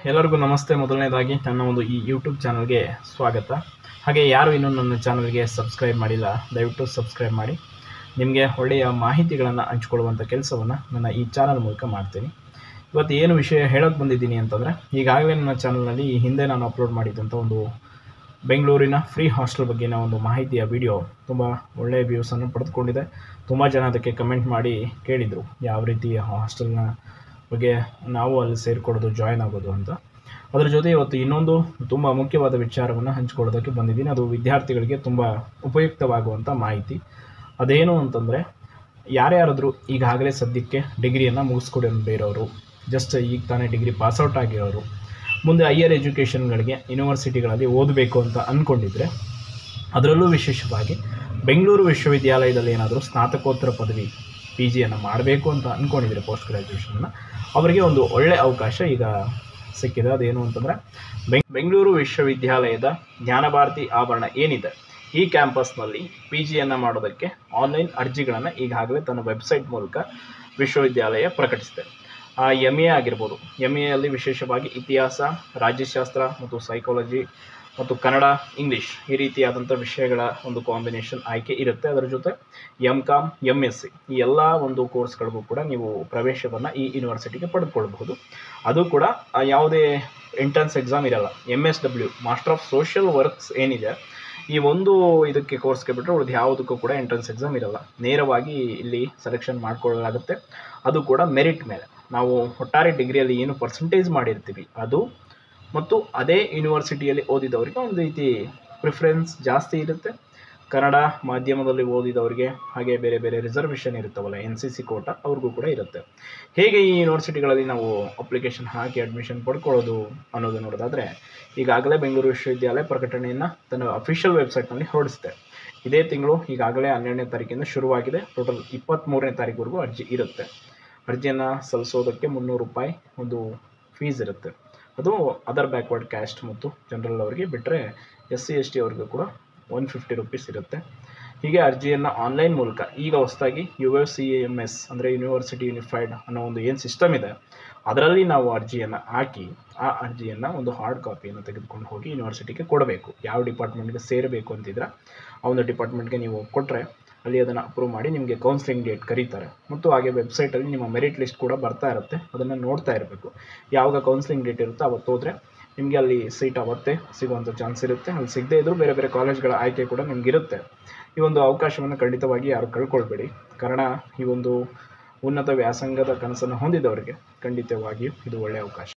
ಎಲ್ಲರಿಗೂ ನಮಸ್ತೆ ಮೊದಲನೇದಾಗಿ ನನ್ನ ಒಂದು ಈ ಯೂಟ್ಯೂಬ್ ಚಾನಲ್ಗೆ ಸ್ವಾಗತ ಹಾಗೆ ಯಾರು ಇನ್ನೂ ನನ್ನ ಚಾನಲ್ಗೆ ಸಬ್ಸ್ಕ್ರೈಬ್ ಮಾಡಿಲ್ಲ ದಯವಿಟ್ಟು ಸಬ್ಸ್ಕ್ರೈಬ್ ಮಾಡಿ ನಿಮಗೆ ಒಳ್ಳೆಯ ಮಾಹಿತಿಗಳನ್ನು ಹಂಚ್ಕೊಳ್ಳುವಂಥ ಕೆಲಸವನ್ನು ನನ್ನ ಈ ಚಾನಲ್ ಮೂಲಕ ಮಾಡ್ತೀನಿ ಇವತ್ತು ಏನು ವಿಷಯ ಹೇಳೋಕ್ಕೆ ಬಂದಿದ್ದೀನಿ ಅಂತಂದರೆ ಈಗಾಗಲೇ ನನ್ನ ಚಾನಲ್ನಲ್ಲಿ ಈ ಹಿಂದೆ ನಾನು ಅಪ್ಲೋಡ್ ಮಾಡಿದಂಥ ಒಂದು ಬೆಂಗಳೂರಿನ ಫ್ರೀ ಹಾಸ್ಟೆಲ್ ಬಗ್ಗೆನ ಒಂದು ಮಾಹಿತಿಯ ವಿಡಿಯೋ ತುಂಬ ಒಳ್ಳೆಯ ವ್ಯೂಸನ್ನು ಪಡೆದುಕೊಂಡಿದೆ ತುಂಬ ಜನ ಅದಕ್ಕೆ ಕಮೆಂಟ್ ಮಾಡಿ ಕೇಳಿದರು ಯಾವ ರೀತಿ ಹಾಸ್ಟೆಲ್ನ ಬಗ್ಗೆ ನಾವು ಅಲ್ಲಿ ಸೇರಿಕೊಳ್ಳೋದು ಜಾಯ್ನ್ ಆಗೋದು ಅಂತ ಅದರ ಜೊತೆ ಇವತ್ತು ಇನ್ನೊಂದು ತುಂಬ ಮುಖ್ಯವಾದ ವಿಚಾರವನ್ನು ಹಂಚಿಕೊಳ್ಳೋದಕ್ಕೆ ಬಂದಿದ್ದೀನಿ ಅದು ವಿದ್ಯಾರ್ಥಿಗಳಿಗೆ ತುಂಬ ಉಪಯುಕ್ತವಾಗುವಂಥ ಮಾಹಿತಿ ಅದೇನು ಅಂತಂದರೆ ಯಾರ್ಯಾರಾದರೂ ಈಗಾಗಲೇ ಸದ್ಯಕ್ಕೆ ಡಿಗ್ರಿಯನ್ನು ಮುಗಿಸ್ಕೊಂಡು ಇರೋರು ಜಸ್ಟ್ ಈಗ ತಾನೇ ಡಿಗ್ರಿ ಪಾಸ್ಔಟ್ ಆಗಿರೋರು ಮುಂದೆ ಹೈಯರ್ ಎಜುಕೇಷನ್ಗಳಿಗೆ ಯೂನಿವರ್ಸಿಟಿಗಳಲ್ಲಿ ಓದಬೇಕು ಅಂತ ಅಂದ್ಕೊಂಡಿದ್ರೆ ಅದರಲ್ಲೂ ವಿಶೇಷವಾಗಿ ಬೆಂಗಳೂರು ವಿಶ್ವವಿದ್ಯಾಲಯದಲ್ಲಿ ಏನಾದರೂ ಸ್ನಾತಕೋತ್ತರ ಪದವಿ ಪಿ ಜಿಯನ್ನು ಮಾಡಬೇಕು ಅಂತ ಅಂದ್ಕೊಂಡಿದ್ರೆ ಪೋಸ್ಟ್ ಗ್ರ್ಯಾಜುಯೇಷನ್ನ ಅವರಿಗೆ ಒಂದು ಒಳ್ಳೆಯ ಅವಕಾಶ ಈಗ ಸಿಕ್ಕಿದೆ ಅದೇನು ಅಂತಂದರೆ ಬೆಂಗ್ ಬೆಂಗಳೂರು ವಿಶ್ವವಿದ್ಯಾಲಯದ ಜ್ಞಾನಭಾರತಿ ಆವರಣ ಏನಿದೆ ಈ ಕ್ಯಾಂಪಸ್ನಲ್ಲಿ ಪಿ ಜಿಯನ್ನು ಮಾಡೋದಕ್ಕೆ ಆನ್ಲೈನ್ ಅರ್ಜಿಗಳನ್ನು ಈಗಾಗಲೇ ತನ್ನ ವೆಬ್ಸೈಟ್ ಮೂಲಕ ವಿಶ್ವವಿದ್ಯಾಲಯ ಪ್ರಕಟಿಸಿದೆ ಎಮ್ ಎ ಆಗಿರ್ಬೋದು ಎಮ್ ಎಲ್ಲಿ ವಿಶೇಷವಾಗಿ ಇತಿಹಾಸ ರಾಜ್ಯಶಾಸ್ತ್ರ ಮತ್ತು ಸೈಕಾಲಜಿ ಮತ್ತು ಕನ್ನಡ ಇಂಗ್ಲೀಷ್ ಈ ರೀತಿಯಾದಂಥ ವಿಷಯಗಳ ಒಂದು ಕಾಂಬಿನೇಷನ್ ಆಯ್ಕೆ ಇರುತ್ತೆ ಅದರ ಜೊತೆ M Com M S C ಈ ಎಲ್ಲ ಒಂದು ಕೋರ್ಸ್ಗಳಿಗೂ ಕೂಡ ನೀವು ಪ್ರವೇಶವನ್ನು ಈ ಯೂನಿವರ್ಸಿಟಿಗೆ ಪಡೆದುಕೊಳ್ಬಹುದು ಅದು ಕೂಡ ಆ, ಯಾವುದೇ ಎಂಟ್ರೆನ್ಸ್ ಎಕ್ಸಾಮ್ ಇರಲ್ಲ M S W master of social works ಏನಿದೆ ಈ ಒಂದು ಇದಕ್ಕೆ ಕೋರ್ಸ್ಗೆ ಬಿಟ್ಟರೆ ಉಳಿದು ಯಾವುದಕ್ಕೂ ಕೂಡ ಎಂಟ್ರೆನ್ಸ್ ಎಕ್ಸಾಮ್ ಇರಲ್ಲ ನೇರವಾಗಿ ಇಲ್ಲಿ ಸೆಲೆಕ್ಷನ್ ಮಾಡ್ಕೊಳ್ಳಲಾಗುತ್ತೆ ಅದು ಕೂಡ ಮೆರಿಟ್ ಮೇಲೆ ನಾವು ಒಟ್ಟಾರೆ ಡಿಗ್ರಿಯಲ್ಲಿ ಏನು ಪರ್ಸೆಂಟೇಜ್ ಮಾಡಿರ್ತೀವಿ ಅದು ಮತ್ತು ಅದೇ ಯೂನಿವರ್ಸಿಟಿಯಲ್ಲಿ ಓದಿದವರಿಗೆ ಒಂದು ರೀತಿ ಪ್ರಿಫರೆನ್ಸ್ ಜಾಸ್ತಿ ಇರುತ್ತೆ ಕನ್ನಡ ಮಾಧ್ಯಮದಲ್ಲಿ ಓದಿದವರಿಗೆ ಹಾಗೆ ಬೇರೆ ಬೇರೆ ರಿಸರ್ವೇಷನ್ ಇರುತ್ತವಲ್ಲ ಎನ್ ಸಿ ಸಿ ಕೋಟ ಅವ್ರಿಗೂ ಕೂಡ ಇರುತ್ತೆ ಹೇಗೆ ಈ ಯೂನಿವರ್ಸಿಟಿಗಳಲ್ಲಿ ನಾವು ಅಪ್ಲಿಕೇಶನ್ ಹಾಕಿ ಅಡ್ಮಿಷನ್ ಪಡ್ಕೊಳ್ಳೋದು ಅನ್ನೋದು ನೋಡೋದಾದರೆ ಈಗಾಗಲೇ ಬೆಂಗಳೂರು ವಿಶ್ವವಿದ್ಯಾಲಯ ಪ್ರಕಟಣೆಯನ್ನು ತನ್ನ ಅಫಿಷಿಯಲ್ ವೆಬ್ಸೈಟ್ನಲ್ಲಿ ಹೊರಡಿಸಿದೆ ಇದೇ ತಿಂಗಳು ಈಗಾಗಲೇ ಹನ್ನೆರಡನೇ ತಾರೀಕಿಂದ ಶುರುವಾಗಿದೆ ಟೋಟಲ್ ಇಪ್ಪತ್ತ್ಮೂರನೇ ತಾರೀಕುವರೆಗೂ ಅರ್ಜಿ ಇರುತ್ತೆ ಅರ್ಜಿಯನ್ನು ಸಲ್ಲಿಸೋದಕ್ಕೆ ಮುನ್ನೂರು ರೂಪಾಯಿ ಒಂದು ಫೀಸ್ ಇರುತ್ತೆ ಅದು ಅದರ್ ಬ್ಯಾಕ್ವರ್ಡ್ ಕ್ಯಾಸ್ಟ್ ಮತ್ತು ಜನರಲ್ ಅವರಿಗೆ ಬಿಟ್ಟರೆ ಎಸ್ ಸಿ ಎಸ್ ಟಿ ಅವ್ರಿಗೂ ಕೂಡ ಒನ್ ಫಿಫ್ಟಿ ರುಪೀಸ್ ಇರುತ್ತೆ ಹೀಗೆ ಅರ್ಜಿಯನ್ನು ಆನ್ಲೈನ್ ಮೂಲಕ ಈಗ ಹೊಸದಾಗಿ U S C M S ಅಂದರೆ ಯೂನಿವರ್ಸಿಟಿ ಯೂನಿಫೈಡ್ ಅನ್ನೋ ಒಂದು ಏನು ಸಿಸ್ಟಮ್ ಇದೆ ಅದರಲ್ಲಿ ನಾವು ಅರ್ಜಿಯನ್ನು ಹಾಕಿ ಆ ಅರ್ಜಿಯನ್ನು ಒಂದು ಹಾರ್ಡ್ ಕಾಪಿಯನ್ನು ತೆಗೆದುಕೊಂಡು ಹೋಗಿ ಯೂನಿವರ್ಸಿಟಿಗೆ ಕೊಡಬೇಕು ಯಾವ ಡಿಪಾರ್ಟ್ಮೆಂಟ್ಗೆ ಸೇರಬೇಕು ಅಂತಿದ್ರೆ ಆ ಒಂದು ಡಿಪಾರ್ಟ್ಮೆಂಟ್ಗೆ ನೀವು ಕೊಟ್ಟರೆ ಅಲ್ಲಿ ಅದನ್ನು ಅಪ್ರೂವ್ ಮಾಡಿ ನಿಮಗೆ ಕೌನ್ಸಿಲಿಂಗ್ ಡೇಟ್ ಕರೀತಾರೆ ಮತ್ತು ಹಾಗೆ ವೆಬ್ಸೈಟಲ್ಲಿ ನಿಮ್ಮ ಮೆರಿಟ್ ಲಿಸ್ಟ್ ಕೂಡ ಬರ್ತಾ ಇರುತ್ತೆ ಅದನ್ನು ನೋಡ್ತಾ ಇರಬೇಕು ಯಾವಾಗ ಕೌನ್ಸಿಲಿಂಗ್ ಡೇಟ್ ಇರುತ್ತೋ ಅವತ್ತು ಹೋದರೆ ನಿಮಗೆ ಅಲ್ಲಿ ಸೀಟ್ ಅವತ್ತೇ ಸಿಗುವಂಥ ಚಾನ್ಸ್ ಇರುತ್ತೆ ಅಲ್ಲಿ ಸಿಗದೇ ಇದ್ದರೂ ಬೇರೆ ಬೇರೆ ಕಾಲೇಜ್ಗಳ ಆಯ್ಕೆ ಕೂಡ ನಿಮಗಿರುತ್ತೆ ಈ ಒಂದು ಅವಕಾಶವನ್ನು ಖಂಡಿತವಾಗಿ ಯಾರು ಕಳ್ಕೊಳ್ಬೇಡಿ ಕಾರಣ ಈ ಒಂದು ಉನ್ನತ ವ್ಯಾಸಂಗದ ಕನಸನ್ನು ಹೊಂದಿದವರಿಗೆ ಖಂಡಿತವಾಗಿಯೂ ಇದು ಒಳ್ಳೆಯ ಅವಕಾಶ